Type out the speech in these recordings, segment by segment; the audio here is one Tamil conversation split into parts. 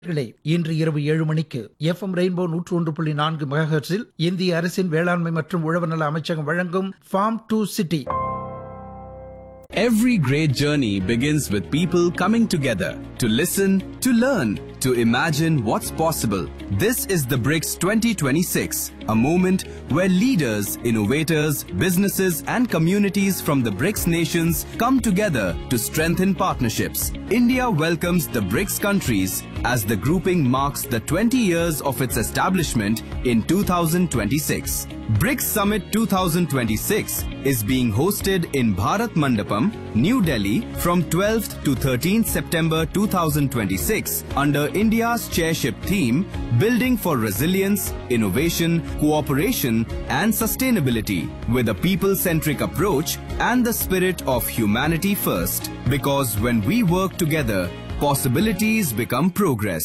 நேயர்களே, இன்று இரவு ஏழு மணிக்கு எஃப்எம் ரெயின்போ நூற்று ஒன்று புள்ளி நான்கு மெகாஹெர்ட்ஸில் இந்திய அரசின் வேளாண்மை மற்றும் உழவர் நல அமைச்சகம் வழங்கும் farm to city Every great journey begins with people coming together to listen, to learn, to imagine what's possible. This is the BRICS 2026, a moment where leaders, innovators, businesses, and communities from the BRICS nations come together to strengthen partnerships. India welcomes the BRICS countries as the grouping marks the 20 years of its establishment in 2026. BRICS Summit 2026 is being hosted in Bharat Mandapam, New Delhi from 12th to 13th September 2026 under India's chairship theme Building for Resilience, Innovation, Cooperation and Sustainability with a people-centric approach and the spirit of humanity first. Because when we work together, possibilities become progress.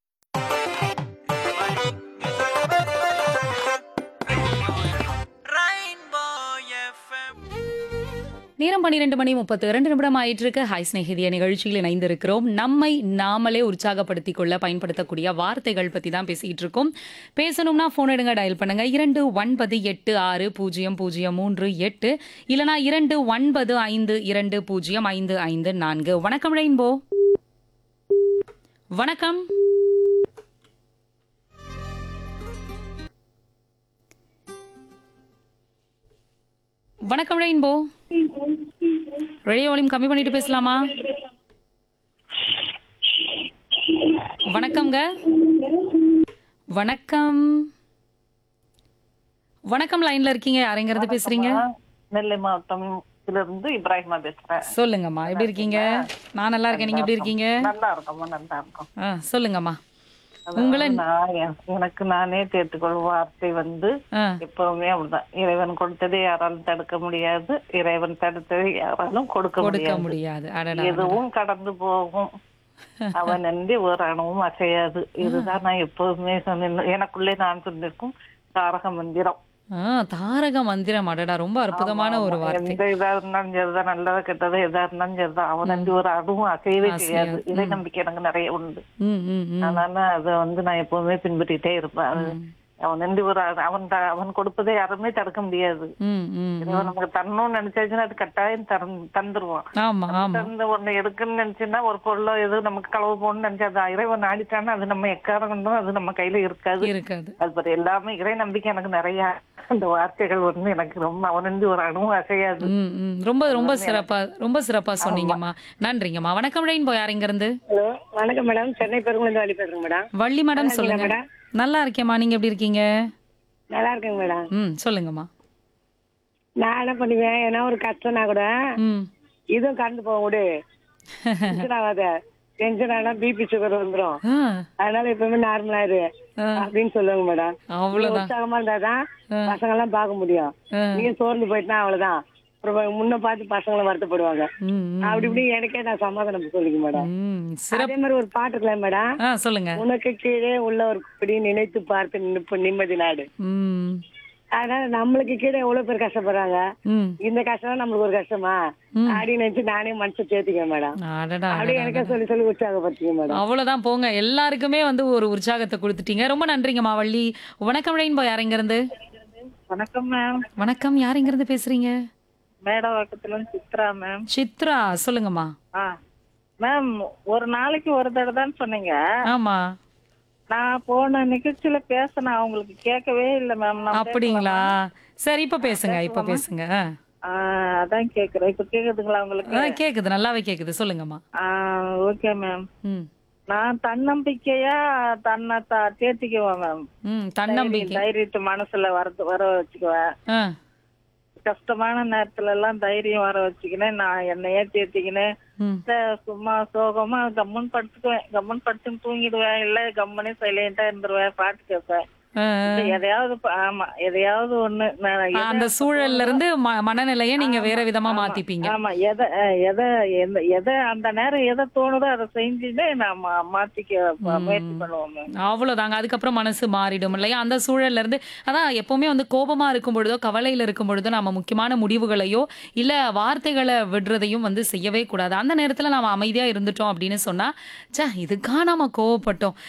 நேரம் பன்னிரெண்டு மணி முப்பத்து இரண்டு நிமிடம் ஆயிட்டு இருக்கு ஹாய் ஸ்நேகிதிய நிகழ்ச்சியில் இணைந்திருக்கிறோம் நம்மை நாமளே உற்சாகப்படுத்திக் கொள்ள பயன்படுத்தக்கூடிய வார்த்தைகள் பத்தி தான் பேசிட்டு இருக்கோம் பேசணும்னா போன் எடுங்க டயல் பண்ணுங்க இரண்டு ஒன்பது எட்டு ஆறு பூஜ்ஜியம் பூஜ்ஜியம் மூன்று எட்டு இல்லனா இரண்டு ஒன்பது ஐந்து இரண்டு பூஜ்ஜியம் ஐந்து ஐந்து நான்கு வணக்கம் ரெயின்போ வணக்கம் வணக்கம் ரெயின்போ ரேடியோ வால்யூம் கம்மி பண்ணிட்டு பேசலாமா வணக்கம்ங்க வணக்கம் வணக்கம் லைன்ல இருக்கீங்க யாரைங்கிறது பேசுறீங்க நெல்லை மாவட்டத்துல இருந்து இப்ராஹிமா பேசுறேன் சொல்லுங்கம்மா எப்படி இருக்கீங்க நான் நல்லா இருக்கேன் நீங்க எப்படி இருக்கீங்க நல்லா இருக்கோம்மா நல்லா இருக்கோம் ஆ, சொல்லுங்கம்மா அதாவது நான் எ- எனக்கு நானே தேர்த்துக்கொள்ளும் வார்த்தை வந்து ஆ, எப்பவுமே அப்படிதான் இறைவன் கொடுத்ததை யாராலும் தடுக்க முடியாது இறைவன் தடுத்ததை யாராலும் கொடுக்க கொடுக்க முடியாது முடியாது அடடா எதுவும் கடந்து போகும் அவன் நன்றி ஒரு அணுவும் அசையாது இதுதான் நான் எப்போதுமே சொன்ன எனக்குள்ளே நான் சொன்னிருக்கும் தாரக மந்திரம் ஆ, தாரக மந்திரம் அடடா ரொம்ப அற்புதமான ஒரு வார்த்தை எந்த இதா இருந்தாலும் சரிதான் நல்லதா கெட்டதா எதா இருந்தாலும் சரிதான் அவன் நன்றி ஒரு அணுவும் அசையவே செய்யாது இறை நம்பிக்கை எனக்கு நிறைய உண்டு ம் ம் ம் அதனால அத வந்து நான் எப்பவுமே பின்பற்றிட்டே இருப்பேன் அது அவன் நன்றி ஒரு அ- அவன் த- அவன் கொடுப்பதை யாருமே தடுக்க முடியாது ம் ம் இறைவன் நமக்கு தரணும்னு நினைச்சாச்சுன்னா அது கட்டாயம் தரன்- தந்துருவான் ஆமா ஆமா தந்து ஒண்ணு எடுக்குன்னு நினைச்சுன்னா ஒரு பொருளோ எது நமக்கு களவு போகணும்னு நினைச்சா அது இறைவன் ஆடிட்டான்னா அது நம்ம எக்காரம் கொண்டும் அது நம்ம கையில இருக்காது இருக்காது அது பத்தி எல்லாமே இறை நம்பிக்கை எனக்கு நிறைய அந்த வார்த்தைகள் வந்து எனக்கு ரொம்ப அவனந்து ஒரு அணுவும் அசையாது ம் ம் ரொம்ப ரொம்ப சிறப்பா ரொம்ப சிறப்பா சொன்னீங்கம்மா நன்றிங்கம்மா வணக்கம் ரெயின்போ யார் இங்க இருந்து ஹலோ வணக்கம் மேடம் சென்னை பெருங்குளந்து வழி பேசுறேங்க மேடம் வள்ளி மேடம் சொல்லுங்க மேடம்? நல்லா இருக்கேம்மா நீங்க எப்படி இருக்கீங்க நல்லா இருக்கேங்க மேடம் ம் சொல்லுங்கம்மா நான் என்ன பண்ணுவேன் ஏன்னா ஒரு கஷ்டம்னா கூட ம் இதுவும் கடந்து போக விடு டென்ஷன் ஆகாத டென்ஷன் ஆனா பிபி சுகர் வந்துரும் ஆ, அதனால எப்பவுமே நார்மலா இரு ஆ. அப்படின்னு சொல்லுவாங்க மேடம் நீ அவ்வளவுதான் உற்சாகமா இருந்தாதான் பசங்க எல்லாம் பார்க்க முடியும் ஆ. நீ சோர்ந்து போயிட்டா அவ்வளவுதான் அப்புறம் முன்ன பார்த்து பசங்களும் வருத்தப்படுவாங்க ம் ம், அப்படி இப்படி எனக்கே நான் சமாதானம் சொல்லிக்க மேடம் ம் சிறப்பு அதே மாதிரி ஒரு பாட்டு இருக்கல மேடம் ஆ சொல்லுங்க உனக்கு கீழே உள்ள ஒரு குடி நினைத்து பார்த்து நினைப்பு நிம்மதி நாடு ம் அதனால நம்மளுக்கு கீழே எவ்வளவு பேர் கஷ்டப்படுறாங்க ம் இந்த கஷ்டம் நம்மளுக்கு ஒரு கஷ்டமா அப்படின்னு நினைச்சு நானே மனசு சேர்த்துக்கேன் மேடம் அடடா அப்படியே அடடா. எனக்கே சொல்லி சொல்லி உற்சாகப்படுத்திக்க மேடம் அவ்வளவுதான் போங்க எல்லாருக்குமே வந்து ஒரு உற்சாகத்தை கொடுத்துட்டீங்க ரொம்ப நன்றிங்கம்மா வள்ளி வணக்கம் ரெயின்போ யார் இங்க இருந்து வணக்கம் மேம் வணக்கம் யார் இங்க இருந்து பேசுறீங்க மேடவாக்கத்துல இருந்து சித்ரா மேம் சித்ரா சொல்லுங்கம்மா ஆ மேம் ஒரு நாளைக்கு ஒரு தடவை தான் சொன்னீங்க ஆமா நான் போன நிகழ்ச்சியில பேசினேன் அவங்களுக்கு கேட்கவே இல்லை மேம் நான் அப்படிங்களா சரி இப்ப பேசுங்க இப்ப பேசுங்க ஆ, அதான் கேக்குறேன் இப்ப கேக்குதுங்களா உங்களுக்கு ஆ, கேக்குது நல்லாவே கேக்குது சொல்லுங்கம்மா ஓகே மேம் ம் நான் தன்னம்பிக்கையா தன்னை த தேர்த்திக்குவேன் மேம் ம் தன்னம்பிக்கை தைரியத்தை மனசுல வர வர வச்சுக்குவேன் ஆ கஷ்டமான நேரத்துல எல்லாம் தைரியம் வர வச்சுக்கினேன் நான் என்னையே தேர்த்திக்கினேன் ம் இல்ல, சும்மா சோகமா கம்முன்னு படுத்துக்குவேன் கம்முன்னு படுத்துன்னு தூங்கிடுவேன் இல்ல கம்முனே சைலண்டா இருந்துருவேன் பாட்டு கேட்பேன் ஆ, இல்ல, எதையாவது ப- ஆமா எதையாவது ஒண்ணு நான் ஆ, எதை- அந்த சூழல்ல இருந்து ம- மனநிலையை நீங்க வேற விதமா மாத்திப்பீங்க ஆமா எதை அஹ், எதை எந்த- எதை அந்த நேரம் எதை தோணுதோ அதை செஞ்சுட்டு நான் மா- மாத்திக்க ப- முயற்சி பண்ணுவோம் மேம் அவ்வளவுதாங்க அதுக்கப்புறம் மனசு மாறிடும் இல்லையா அந்த சூழல்ல இருந்து அதான் எப்பவுமே வந்து கோபமா இருக்கும் பொழுதோ கவலையில இருக்கும் பொழுதோ நம்ம முக்கியமான முடிவுகளையோ இல்ல வார்த்தைகளை விடுறதையும் வந்து செய்யவே கூடாது அந்த நேரத்துல நாம அமைதியா இருந்துட்டோம் அப்படின்னு சொன்னா ச்சே இதுக்கா நாம கோவப்பட்டோம்